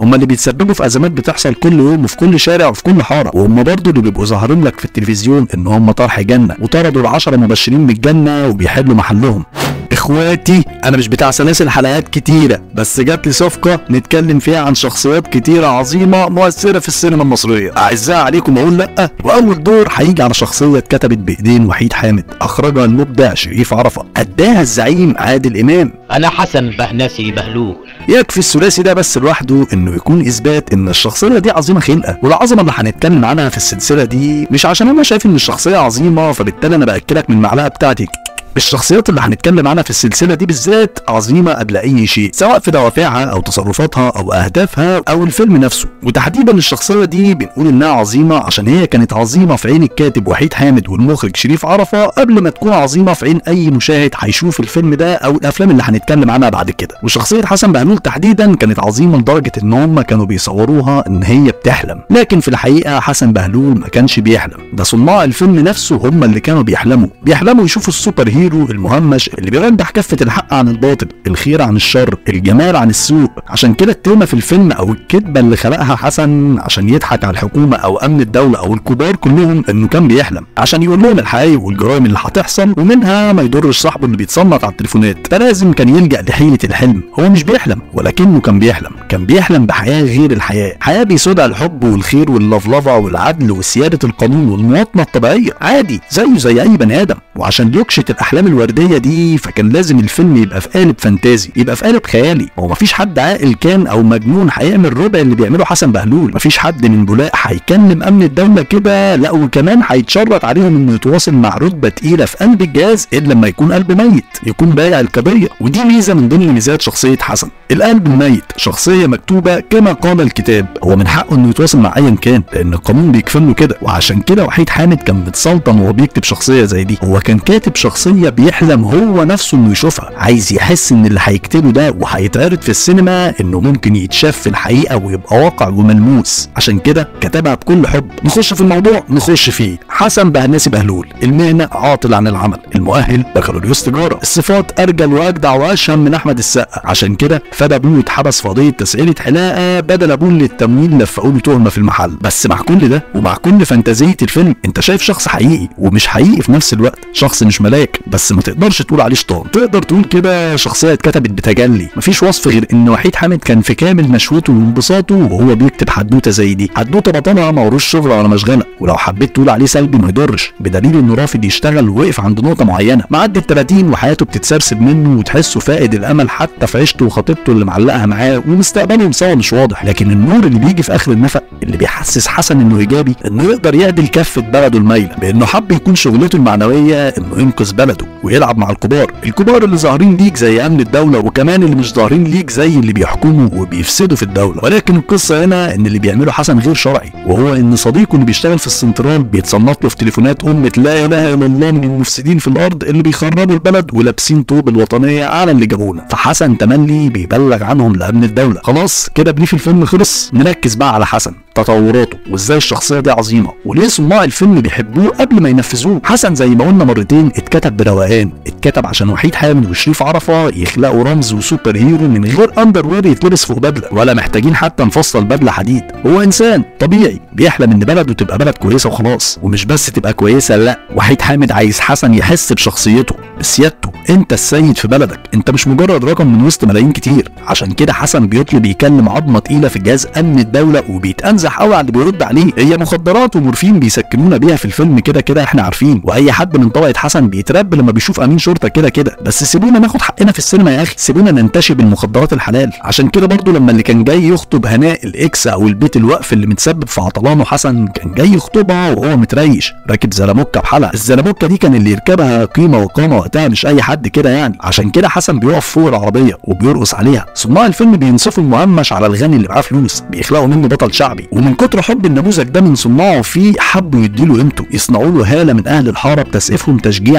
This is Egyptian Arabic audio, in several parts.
هم اللي بيتسببوا في ازمات بتحصل كل يوم وفي كل شارع وفي كل حاره وهم برضه اللي بيبقوا ظاهرين لك في التلفزيون ان هم طرح جنه وطردوا العشرة مبشرين من الجنه وبيحلوا محلهم اخواتي انا مش بتاع سلاسل حلقات كتيره بس جات لي صفقه نتكلم فيها عن شخصيات كتيره عظيمه مؤثره في السينما المصريه اعزها عليكم اقول لا واول دور هيجي على شخصيه اتكتبت بايدين وحيد حامد اخرجها المبدع شريف عرفه اداها الزعيم عادل امام أنا حسن بهنسي بهلول يكفي الثلاثي ده بس لوحده انه يكون اثبات ان الشخصيه دي عظيمه خلقه والعظمه اللي هنتكلم عنها في السلسله دي مش عشان انا شايف ان الشخصيه عظيمه فبالتالي انا باكلك من المعلقه بتاعتي الشخصيات اللي هنتكلم عنها في السلسله دي بالذات عظيمه قبل اي شيء سواء في دوافعها او تصرفاتها او اهدافها او الفيلم نفسه وتحديدا الشخصيه دي بنقول انها عظيمه عشان هي كانت عظيمه في عين الكاتب وحيد حامد والمخرج شريف عرفه قبل ما تكون عظيمه في عين اي مشاهد هيشوف الفيلم ده او الافلام اللي هنتكلم عنها بعد كده وشخصيه حسن بهلول تحديدا كانت عظيمه لدرجه ان هم كانوا بيصوروها ان هي بتحلم لكن في الحقيقه حسن بهلول ما كانش بيحلم ده صناع الفيلم نفسه هم اللي كانوا بيحلموا بيحلموا يشوفوا السوبر هيرو المهمش اللي بيرجح كفه الحق عن الباطل الخير عن الشر الجمال عن السوء عشان كده التهمه في الفيلم او الكذبه اللي خلقها حسن عشان يضحك على الحكومه او امن الدوله او الكبار كلهم انه كان بيحلم عشان يقول لهم الحقائق والجرائم اللي هتحصل ومنها ما يضرش صاحبه اللي بيتصنت على التليفونات فلازم كان يلجا لحيله الحلم هو مش بيحلم ولكنه كان بيحلم كان بيحلم بحياه غير الحياه حياه بيسودها الحب والخير واللفلفه والعدل وسياده القانون والمواطنه الطبيعيه عادي زيه زي اي بني ادم وعشان يكشف الاحلام الورديه دي فكان لازم الفيلم يبقى في قالب فانتازي يبقى في قالب خيالي هو مفيش حد عاقل كان او مجنون هيعمل ربع اللي بيعمله حسن بهلول مفيش حد من بولاق هيكلم امن الدوله كده لا وكمان هيتشرط عليهم انه يتواصل مع رتبه تقيله في قلب الجهاز الا لما يكون قلب ميت يكون بايع القضيه ودي ميزه من ضمن ميزات شخصيه حسن القلب الميت شخصيه مكتوبه كما قال الكتاب هو من حقه انه يتواصل مع ايا كان لان القانون بيكفل له كده وعشان كده وحيد حامد كان متسلطن وهو بيكتب شخصيه زي دي هو كان كاتب شخصيه بيحلم هو نفسه انه يشوفها عايز يحس ان اللي هيكتبه ده وهيتعرض في السينما انه ممكن يتشاف في الحقيقه ويبقى واقع وملموس عشان كده كتبها بكل حب نخش في الموضوع نخش فيه حسن بهناسي بهلول المهنه عاطل عن العمل المؤهل بكالوريوس تجاره الصفات ارجل واجدع واشهم من احمد السقا عشان كده فدى ابوه اتحبس في قضيه تسعيره حلاقه بدل ابوه للتمويل لفقوا له تهمه في المحل بس مع كل ده ومع كل فانتازيه الفيلم انت شايف شخص حقيقي ومش حقيقي في نفس الوقت شخص مش ملاك بس ما تقدرش تقول عليه شيطان تقدر تقول كده شخصيه اتكتبت بتجلي مفيش وصف غير ان وحيد حامد كان في كامل نشوته وانبساطه وهو بيكتب حدوته زي دي حدوته بطلها مالوش شغل ولا مشغله ولو حبيت تقول عليه سلبي ما يضرش بدليل انه رافض يشتغل ووقف عند نقطه معينه معدي ال 30 وحياته بتتسرسب منه وتحسه فاقد الامل حتى في عيشته وخطيبته اللي معلقها معاه ومستقبلهم سوا مش واضح لكن النور اللي بيجي في اخر النفق اللي بيحسس حسن انه ايجابي انه يقدر يعدل كفه بلده المايله بانه حب يكون شغلته المعنويه انه ينقذ بلده ويلعب مع الكبار الكبار اللي ظاهرين ليك زي امن الدوله وكمان اللي مش ظاهرين ليك زي اللي بيحكموا وبيفسدوا في الدوله ولكن القصه هنا ان اللي بيعمله حسن غير شرعي وهو ان صديقه اللي بيشتغل في السنترال بيتصنط له في تليفونات امه لا اله الا الله من المفسدين في الارض اللي بيخربوا البلد ولابسين طوب الوطنيه على اللي جابونا فحسن تملي بيبلغ عنهم لامن الدوله خلاص كده بريف الفيلم خلص نركز بقى على حسن تطوراته وازاي الشخصيه دي عظيمه وليه صناع الفيلم بيحبوه قبل ما ينفذوه حسن زي ما قلنا مرتين اتكتب بروقان اتكتب عشان وحيد حامد وشريف عرفه يخلقوا رمز وسوبر هيرو من غير اندر وير يتلبس فوق بدله ولا محتاجين حتى نفصل بدله حديد هو انسان طبيعي بيحلم ان بلده تبقى بلد كويسه وخلاص ومش بس تبقى كويسه لا وحيد حامد عايز حسن يحس بشخصيته بسيادته انت السيد في بلدك انت مش مجرد رقم من وسط ملايين كتير عشان كده حسن بيطلب يكلم عظمه تقيله في جهاز امن الدوله وبيتأنزح قوي على اللي بيرد عليه هي مخدرات ومورفين بيسكنونا بيها في الفيلم كده كده احنا عارفين واي حد من طبقه حسن بيترب لما بيشوف امين شرطه كده كده بس سيبونا ناخد حقنا في السينما يا اخي سيبونا ننتشي بالمخدرات الحلال عشان كده برضو لما اللي كان جاي يخطب هناء الاكس او البيت الوقف اللي متسبب في عطلانه حسن كان جاي يخطبها وهو متريش راكب زلموكه بحلقه الزلموكه دي كان اللي يركبها قيمه وقامه وقتها مش اي حد كده يعني عشان كده حسن بيقف فوق العربيه وبيرقص عليها صناع الفيلم بينصفوا المهمش على الغني اللي معاه فلوس بيخلقوا منه بطل شعبي ومن كتر حب النموذج ده من صناعه فيه حبوا يديله قيمته يصنعوا له هاله من اهل الحاره بتسقيفهم تشجيعا ليه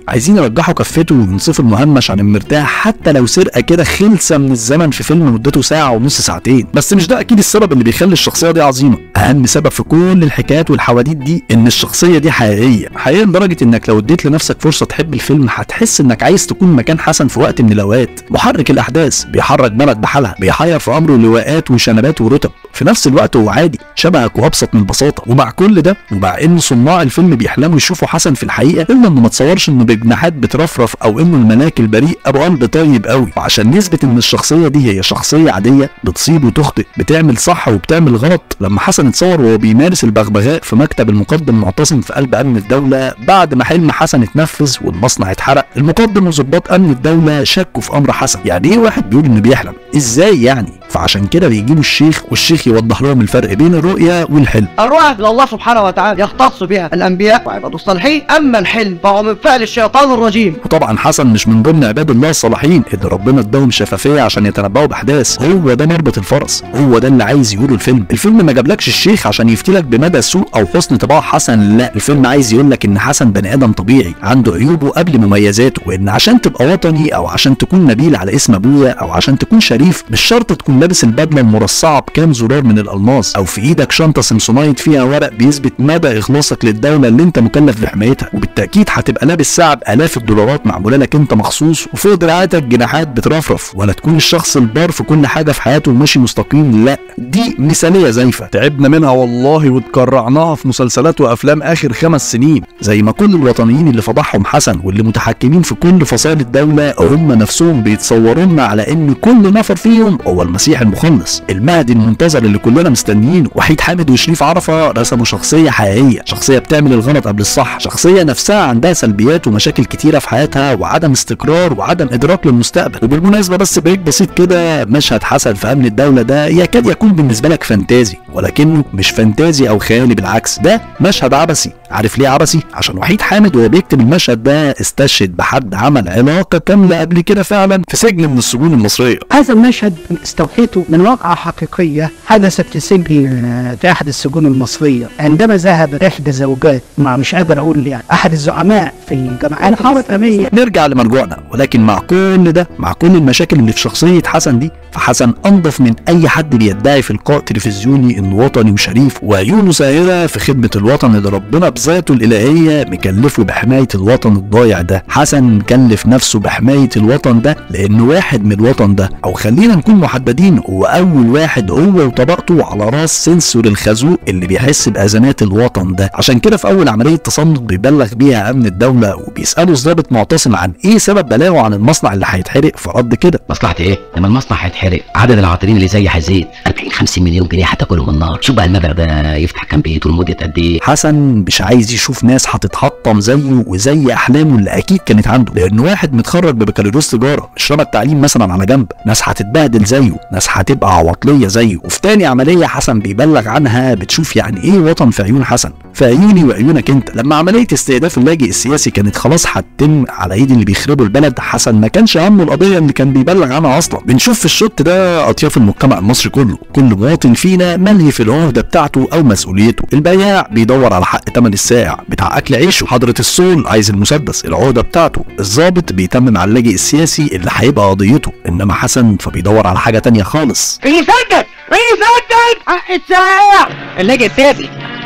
عايزين يرجحوا كفته وينصفوا المهمش عن المرتاح حتى لو سرقه كده خلسه من الزمن في فيلم مدته ساعه ونص ساعتين بس مش ده اكيد السبب اللي بيخلي الشخصيه دي عظيمه اهم سبب في كل الحكايات والحواديت دي ان الشخصيه دي حقيقيه حقيقيه لدرجه انك لو اديت لنفسك فرصه تحب الفيلم هتحس انك عايز تكون مكان حسن في وقت من الاوقات محرك الاحداث بيحرك بلد بحالها بيحير في امره لواءات وشنبات ورتب في نفس الوقت هو عادي شبهك وابسط من البساطه ومع كل ده ومع ان صناع الفيلم بيحلموا يشوفوا حسن في الحقيقه الا انه ما تصورش انه بجناحات بترفرف او انه الملاك البريء ابو قلب طيب قوي وعشان نثبت ان الشخصيه دي هي شخصيه عاديه بتصيب وتخطئ بتعمل صح وبتعمل غلط لما حسن اتصور وهو بيمارس البغبغاء في مكتب المقدم معتصم في قلب امن الدوله بعد ما حلم حسن اتنفذ والمصنع اتحرق المقدم وظباط امن الدوله شكوا في امر حسن يعني ايه واحد بيقول انه بيحلم ازاي يعني فعشان كده بيجيبوا الشيخ والشيخ يوضح لهم الفرق بين الرؤيه والحلم الرؤى لله سبحانه وتعالى يختص بها الانبياء وعباد الصالحين اما الحلم فهو من فعل الشيطان الرجيم وطبعا حسن مش من ضمن عباد الله الصالحين اللي ربنا اداهم شفافيه عشان يتنبؤوا باحداث هو ده مربط الفرس هو ده اللي عايز يقوله الفيلم الفيلم ما جابلكش الشيخ عشان يفتيلك بمدى سوء او حسن طباع حسن لا الفيلم عايز يقول لك ان حسن بني ادم طبيعي عنده عيوبه قبل مميزاته وان عشان تبقى وطني او عشان تكون نبيل على اسم ابويا او عشان تكون شريف مش شرط تكون لابس البدله المرصعه بكام زرار من الالماس او في ايدك شنطه سمسونايت فيها ورق بيثبت مدى اخلاصك للدوله اللي انت مكلف بحمايتها وبالتاكيد هتبقى لابس ساعه بالاف الدولارات معموله لك انت مخصوص وفوق دراعاتك جناحات بترفرف ولا تكون الشخص البار في كل حاجه في حياته وماشي مستقيم لا دي مثاليه زيفه تعبنا منها والله واتكرعناها في مسلسلات وافلام اخر خمس سنين زي ما كل الوطنيين اللي فضحهم حسن واللي متحكمين في كل فصائل الدوله هم نفسهم بيتصوروا لنا على ان كل نفر فيهم هو المسيح المخلص المهدي المنتظر اللي كلنا مستنيينه وحيد حامد وشريف عرفه رسموا شخصيه حقيقيه شخصيه بتعمل الغلط قبل الصح شخصيه نفسها عندها سلبيات ومشاكل كتيره في حياتها وعدم استقرار وعدم ادراك للمستقبل وبالمناسبه بس بريك بسيط كده مشهد حسن في امن الدوله ده يكاد يكون بالنسبه لك فانتازي ولكنه مش فانتازي او خيالي بالعكس ده مشهد عبثي عارف ليه عبثي عشان وحيد حامد وهو بيكتب المشهد ده استشهد بحد عمل علاقه كامله قبل كده فعلا في سجن من السجون المصريه هذا المشهد استوحيته من واقعة حقيقية حدثت في سجن آه، في أحد السجون المصرية عندما ذهب إحدى زوجات مع مش قادر أقول يعني أحد الزعماء في الجماعات الحرامية نرجع لمرجوعنا ولكن مع كل ده مع كل المشاكل اللي في شخصية حسن دي فحسن أنظف من أي حد بيدعي في لقاء تلفزيوني إنه وطني وشريف وعيونه سائرة في خدمة الوطن اللي ربنا بذاته الإلهية مكلفه بحماية الوطن الضايع ده حسن مكلف نفسه بحماية الوطن ده لأنه واحد من الوطن ده أو خلينا نكون محددين هو أول واحد هو وطبقته على راس سنسور الخازوق اللي بيحس بأزمات الوطن ده عشان كده في أول عملية تصنت بيبلغ بيها أمن الدولة وبيسأله الضابط معتصم عن إيه سبب بلاغه عن المصنع اللي هيتحرق فرد كده مصلحتي ايه؟ لما المصنع هيتحرق عدد العاطلين اللي زي هيزيد 40 50 مليون جنيه هتاكلهم النار شوف بقى المبلغ ده يفتح كام بيت ولمده قد ايه حسن مش عايز يشوف ناس هتتحطم زيه وزي احلامه اللي اكيد كانت عنده لان واحد متخرج ببكالوريوس تجاره مش رمى التعليم مثلا على جنب ناس هتتبهدل زيه ناس هتبقى عواطليه زيه وفي تاني عمليه حسن بيبلغ عنها بتشوف يعني ايه وطن في عيون حسن في عيوني وعيونك انت لما عمليه استهداف اللاجئ السياسي كانت خلاص هتتم على ايد اللي بيخربوا البلد حسن ما كانش همه القضيه اللي كان بيبلغ عنها اصلا بنشوف في الشوط ده اطياف المجتمع المصري كله كل مواطن فينا ملهي في العهده بتاعته او مسؤوليته البياع بيدور على حق تمن الساعة بتاع اكل عيشه حضره الصول عايز المسدس العهده بتاعته الضابط بيتمم على اللاجئ السياسي اللي هيبقى قضيته انما حسن فبيدور على حاجه تانية خالص بيسدد بيسدد حق الساعة اللاجئ السياسي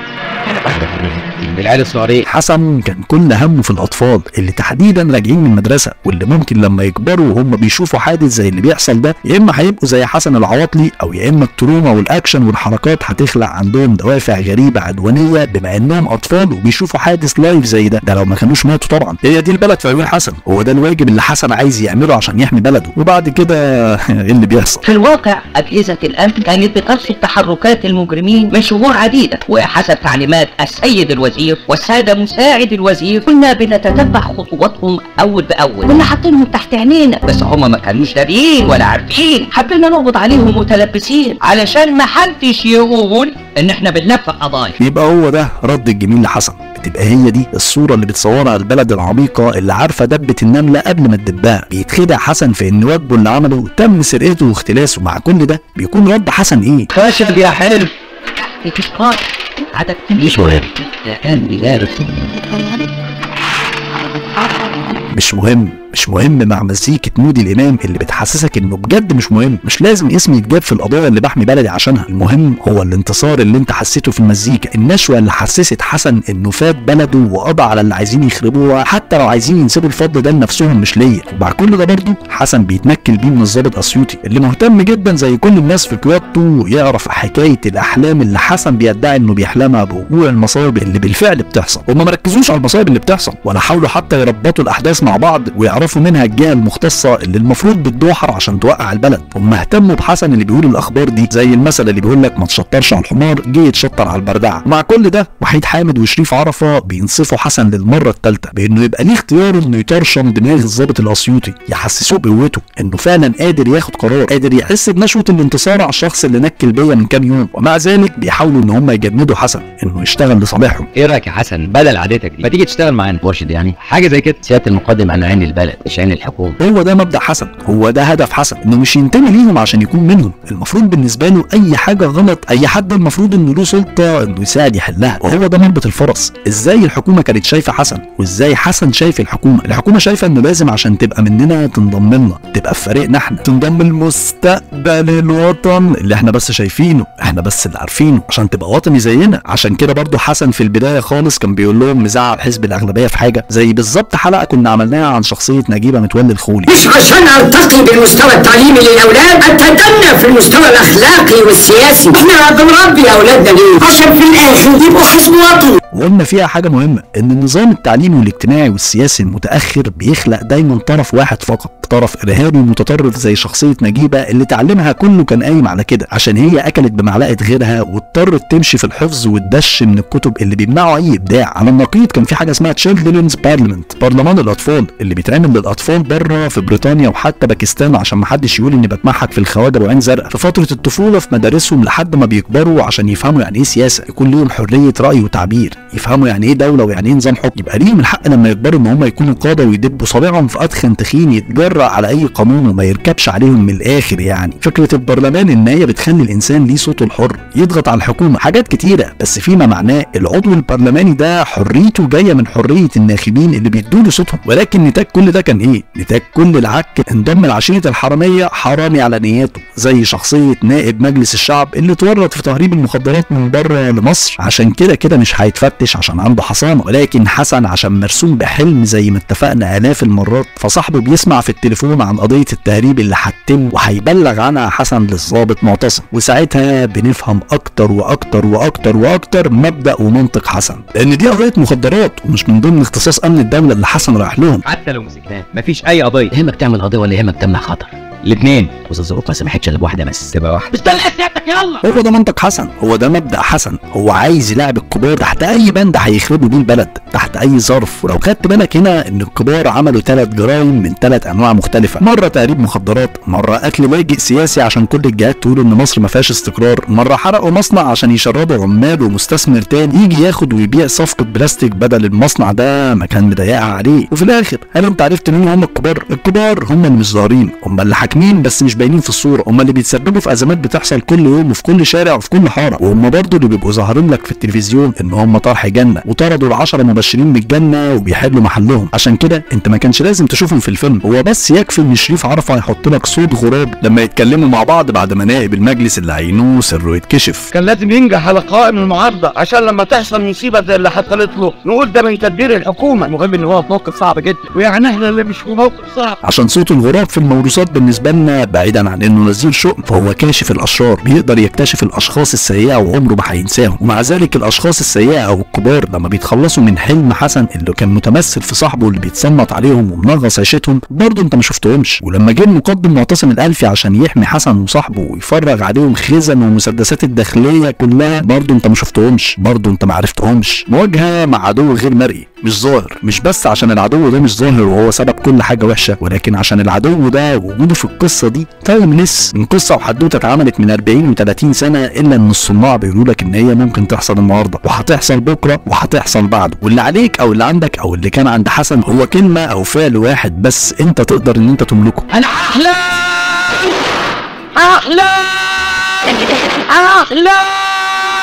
العيال الصغيرين حسن كان كل همه في الاطفال اللي تحديدا راجعين من المدرسه واللي ممكن لما يكبروا وهم بيشوفوا حادث زي اللي بيحصل ده يا اما هيبقوا زي حسن العواطلي او يا اما التروما والاكشن والحركات هتخلق عندهم دوافع غريبه عدوانيه بما انهم اطفال وبيشوفوا حادث لايف زي ده ده لو ما كانوش ماتوا طبعا هي دي البلد في عيون حسن هو ده الواجب اللي حسن عايز يعمله عشان يحمي بلده وبعد كده ايه اللي بيحصل في الواقع أجهزة الأمن كانت بترصد تحركات المجرمين من شهور عديدة وحسب تعليمات السيد الوزير والسادة مساعد الوزير كنا بنتتبع خطواتهم أول بأول كنا حاطينهم تحت عينينا بس هم ما كانوش دارين ولا عارفين حبينا نقبض عليهم متلبسين علشان ما حدش يقول إن إحنا بننفذ قضايا يبقى هو ده رد الجميل لحسن بتبقى هي دي الصورة اللي بتصورها البلد العميقة اللي عارفة دبة النملة قبل ما تدبها بيتخدع حسن في ان واجبه اللي عمله تم سرقته واختلاسه مع كل ده بيكون رد حسن ايه فاشل يا حلو في تذكار عدد مش مهم كان بيدارس مش مهم مش مهم مع مزيكة مودي الإمام اللي بتحسسك إنه بجد مش مهم مش لازم اسمي يتجاب في القضايا اللي بحمي بلدي عشانها المهم هو الانتصار اللي انت حسيته في المزيكا النشوة اللي حسست حسن إنه فاد بلده وقضى على اللي عايزين يخربوها حتى لو عايزين ينسبوا الفضل ده لنفسهم مش ليا ومع كل ده برضه حسن بيتنكل بيه من الضابط أسيوطي اللي مهتم جدا زي كل الناس في قيادته يعرف حكاية الأحلام اللي حسن بيدعي إنه بيحلمها بوقوع المصايب اللي بالفعل بتحصل وما مركزوش على المصايب اللي بتحصل ولا حاولوا حتى يربطوا الأحداث مع بعض ويعرفوا منها الجهة المختصة اللي المفروض بتدوحر عشان توقع البلد هم اهتموا بحسن اللي بيقول الأخبار دي زي المثل اللي بيقول لك ما تشطرش على الحمار جه يتشطر على البردعة ومع كل ده وحيد حامد وشريف عرفة بينصفوا حسن للمرة الثالثة بإنه يبقى ليه اختيار إنه يطرشم دماغ الضابط الأسيوطي يحسسوه بقوته إنه فعلا قادر ياخد قرار قادر يحس بنشوة الانتصار على الشخص اللي نكل بيا من كام يوم ومع ذلك بيحاولوا إن هم يجندوا حسن إنه يشتغل لصالحهم ايه رايك يا حسن بدل عادتك دي ما تيجي تشتغل معانا مرشد يعني حاجه زي كده سياده المقدم انا عين البلد مش عين الحكومه هو ده مبدأ حسن هو ده هدف حسن انه مش ينتمي ليهم عشان يكون منهم المفروض بالنسبة له اي حاجة غلط اي حد المفروض انه له سلطة انه يساعد يحلها وهو ده مربط الفرس ازاي الحكومة كانت شايفة حسن وازاي حسن شايف الحكومة الحكومة شايفة انه لازم عشان تبقى مننا تنضم لنا تبقى في فريقنا احنا تنضم المستقبل الوطن اللي احنا بس شايفينه احنا بس اللي عارفينه عشان تبقى وطني زينا عشان كده برضو حسن في البداية خالص كان بيقول لهم مزعل حزب الاغلبية في حاجة زي بالظبط حلقة كنا عملناها عن شخصية نجيبة متولي الخولي مش عشان ارتقي بالمستوى التعليمي للاولاد اتدنى في المستوى الاخلاقي والسياسي احنا بنربي اولادنا ليه عشان في الاخر يبقوا حزب وطني وقلنا فيها حاجة مهمة إن النظام التعليمي والاجتماعي والسياسي المتأخر بيخلق دايما طرف واحد فقط طرف إرهابي متطرف زي شخصية نجيبة اللي تعلمها كله كان قايم على كده عشان هي أكلت بمعلقة غيرها واضطرت تمشي في الحفظ والدش من الكتب اللي بيمنعوا أي إبداع على النقيض كان في حاجة اسمها تشيلدرنز بارلمنت برلمان الأطفال اللي بيتعمل للأطفال بره في بريطانيا وحتى باكستان عشان محدش يقول إني بتمحك في الخواجة وعين زرقاء في فترة الطفولة في مدارسهم لحد ما بيكبروا عشان يفهموا يعني إيه سياسة يكون ليهم حرية رأي وتعبير يفهموا يعني ايه دوله ويعني ايه نظام حكم يبقى ليهم الحق لما يكبروا ان هم يكونوا قاده ويدبوا صابعهم في ادخن تخين يتجرأ على اي قانون وما يركبش عليهم من الاخر يعني فكره البرلمان ان هي بتخلي الانسان ليه صوته الحر يضغط على الحكومه حاجات كتيره بس فيما معناه العضو البرلماني ده حريته جايه من حريه الناخبين اللي بيدوا له صوتهم ولكن نتاج كل ده كان ايه نتاج كل العك انضم العشيره الحراميه حرامي على نياته زي شخصيه نائب مجلس الشعب اللي اتورط في تهريب المخدرات من بره لمصر عشان كده كده مش هيتفتش عشان عنده حصانه ولكن حسن عشان مرسوم بحلم زي ما اتفقنا الاف المرات فصاحبه بيسمع في التليفون عن قضيه التهريب اللي هتتم وهيبلغ عنها حسن للضابط معتصم وساعتها بنفهم اكتر واكتر واكتر واكتر مبدا ومنطق حسن لان دي قضيه مخدرات ومش من ضمن اختصاص امن الدوله اللي حسن رايح لهم حتى لو مسكناه مفيش اي قضيه يهمك تعمل قضيه ولا يهمك تمنع خطر الاثنين بس الظروف ما سمحتش الا بواحده بس تبقى واحده هو ده منطق حسن هو ده مبدا حسن هو عايز يلعب الكبار تحت اي بند هيخربوا بيه البلد تحت اي ظرف ولو خدت بالك هنا ان الكبار عملوا ثلاث جرائم من ثلاث انواع مختلفه مره تهريب مخدرات مره قتل لاجئ سياسي عشان كل الجهات تقول ان مصر ما فيهاش استقرار مره حرقوا مصنع عشان يشربوا عمال ومستثمر تاني يجي ياخد ويبيع صفقه بلاستيك بدل المصنع ده ما كان مضيقها عليه وفي الاخر هل انت عرفت مين هم الكبار الكبار هم اللي مش ظاهرين هم اللي حاكمين بس مش باينين في الصوره هم اللي بيتسببوا في ازمات بتحصل كل يوم وفي كل شارع وفي كل حاره وهم برضه اللي بيبقوا ظاهرين لك في التلفزيون ان هم طرح جنه وطردوا العشرة مبشرين بالجنه وبيحلوا محلهم عشان كده انت ما كانش لازم تشوفهم في الفيلم هو بس يكفي ان شريف عرفه يحط لك صوت غراب لما يتكلموا مع بعض بعد ما نائب المجلس اللي عينوه سره يتكشف كان لازم ينجح على قائم المعارضه عشان لما تحصل مصيبه زي اللي حصلت له نقول ده من تدبير الحكومه المهم ان هو في موقف صعب جدا ويعني احنا اللي مش في موقف صعب عشان صوت الغراب في الموروثات بالنسبه لنا بعيدا عن انه نزيل شؤم فهو كاشف الاشرار بيقدر يكتشف الاشخاص السيئه وعمره ما هينساهم ومع ذلك الاشخاص السيئه او الكبار لما بيتخلصوا من حلم حسن اللي كان متمثل في صاحبه اللي بيتصنط عليهم ومنغص عيشتهم برضه انت ما شفتهمش ولما جه المقدم معتصم الالفي عشان يحمي حسن وصاحبه ويفرغ عليهم خزن ومسدسات الداخليه كلها برضه انت ما شفتهمش برضه انت ما عرفتهمش مواجهه مع عدو غير مرئي مش ظاهر مش بس عشان العدو ده مش ظاهر وهو سبب كل حاجه وحشه ولكن عشان العدو ده وجوده في القصه دي تايمليس من قصه وحدوته اتعملت من 40 و30 سنه الا ان الصناع بيقولوا لك ان هي ممكن تحصل النهارده وهتحصل بكره وهتحصل بعده واللي عليك او اللي عندك او اللي كان عند حسن هو كلمه او فعل واحد بس انت تقدر ان انت تملكه انا احلى احلى احلى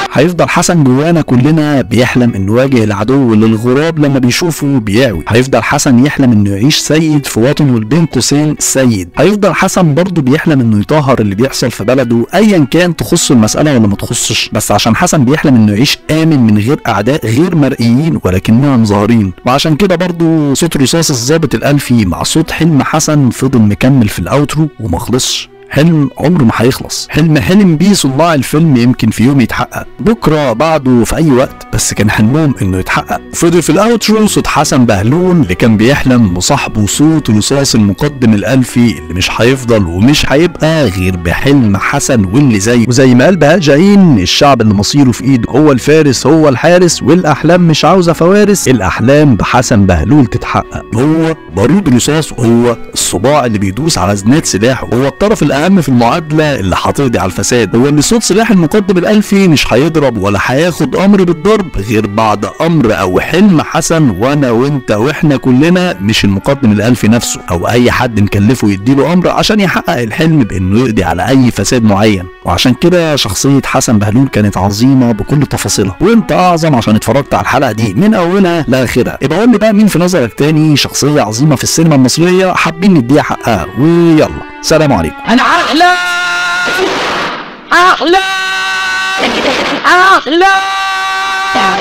هيفضل حسن جوانا كلنا بيحلم انه يواجه العدو للغراب لما بيشوفه بيعوي هيفضل حسن يحلم انه يعيش سيد في وطنه البين قوسين سيد هيفضل حسن برضه بيحلم انه يطهر اللي بيحصل في بلده ايا كان تخص المساله ولا ما تخصش بس عشان حسن بيحلم انه يعيش امن من غير اعداء غير مرئيين ولكنهم ظاهرين وعشان كده برضه صوت رصاص الضابط الالفي مع صوت حلم حسن فضل مكمل في الاوترو وما خلصش حلم عمره ما هيخلص حلم حلم بيه صناع الفيلم يمكن في يوم يتحقق بكره بعده في اي وقت بس كان حلمهم انه يتحقق فضل في الاوترو صوت حسن بهلول اللي كان بيحلم وصاحبه صوت رصاص المقدم الالفي اللي مش هيفضل ومش هيبقى غير بحلم حسن واللي زيه وزي ما قال بهاء جايين الشعب اللي مصيره في ايده هو الفارس هو الحارس والاحلام مش عاوزه فوارس الاحلام بحسن بهلول تتحقق هو بارود رصاص وهو الصباع اللي بيدوس على زناد سلاحه هو الطرف الاهم في المعادله اللي هتقضي على الفساد هو اللي صوت سلاح المقدم الالفي مش هيضرب ولا هياخد امر بالضرب غير بعد امر او حلم حسن وانا وانت واحنا كلنا مش المقدم الالفي نفسه او اي حد نكلفه يديله امر عشان يحقق الحلم بانه يقضي على اي فساد معين وعشان كده شخصيه حسن بهلول كانت عظيمه بكل تفاصيلها وانت اعظم عشان اتفرجت على الحلقه دي من اولها لاخرها يبقى قول لي بقى مين في نظرك تاني شخصيه عظيمه في السينما المصريه حابين نديها حقها ويلا سلام عليكم انا احلى احلى احلى